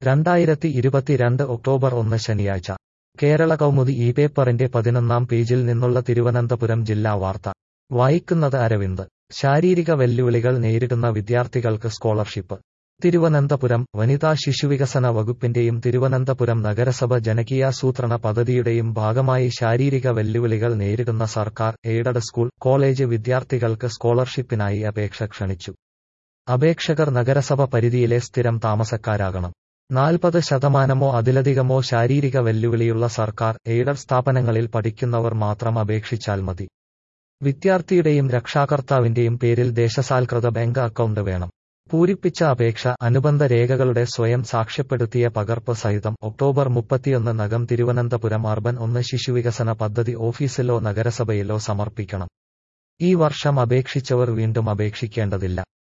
രണ്ടായിരത്തി ഇരുപത്തിരണ്ട് ഒക്ടോബർ ഒന്ന് ശനിയാഴ്ച കേരള കൗമുദി ഈ പേപ്പറിന്റെ പതിനൊന്നാം പേജിൽ നിന്നുള്ള തിരുവനന്തപുരം ജില്ലാ വാർത്ത വായിക്കുന്നത് അരവിന്ദ് ശാരീരിക വെല്ലുവിളികൾ നേരിടുന്ന വിദ്യാർത്ഥികൾക്ക് സ്കോളർഷിപ്പ് തിരുവനന്തപുരം വനിതാ ശിശുവികസന വകുപ്പിന്റെയും തിരുവനന്തപുരം നഗരസഭ ജനകീയാസൂത്രണ പദ്ധതിയുടെയും ഭാഗമായി ശാരീരിക വെല്ലുവിളികൾ നേരിടുന്ന സർക്കാർ എയ്ഡഡ് സ്കൂൾ കോളേജ് വിദ്യാർത്ഥികൾക്ക് സ്കോളർഷിപ്പിനായി അപേക്ഷ ക്ഷണിച്ചു അപേക്ഷകർ നഗരസഭ പരിധിയിലെ സ്ഥിരം താമസക്കാരാകണം നാൽപ്പത് ശതമാനമോ അതിലധികമോ ശാരീരിക വെല്ലുവിളിയുള്ള സർക്കാർ എയ്ഡഡ് സ്ഥാപനങ്ങളിൽ പഠിക്കുന്നവർ മാത്രം അപേക്ഷിച്ചാൽ മതി വിദ്യാർത്ഥിയുടെയും രക്ഷാകർത്താവിന്റെയും പേരിൽ ദേശസാൽകൃത ബാങ്ക് അക്കൗണ്ട് വേണം പൂരിപ്പിച്ച അപേക്ഷ അനുബന്ധ രേഖകളുടെ സ്വയം സാക്ഷ്യപ്പെടുത്തിയ പകർപ്പ് സഹിതം ഒക്ടോബർ മുപ്പത്തിയൊന്ന് നകം തിരുവനന്തപുരം അർബൻ ഒന്ന് ശിശുവികസന പദ്ധതി ഓഫീസിലോ നഗരസഭയിലോ സമർപ്പിക്കണം ഈ വർഷം അപേക്ഷിച്ചവർ വീണ്ടും അപേക്ഷിക്കേണ്ടതില്ല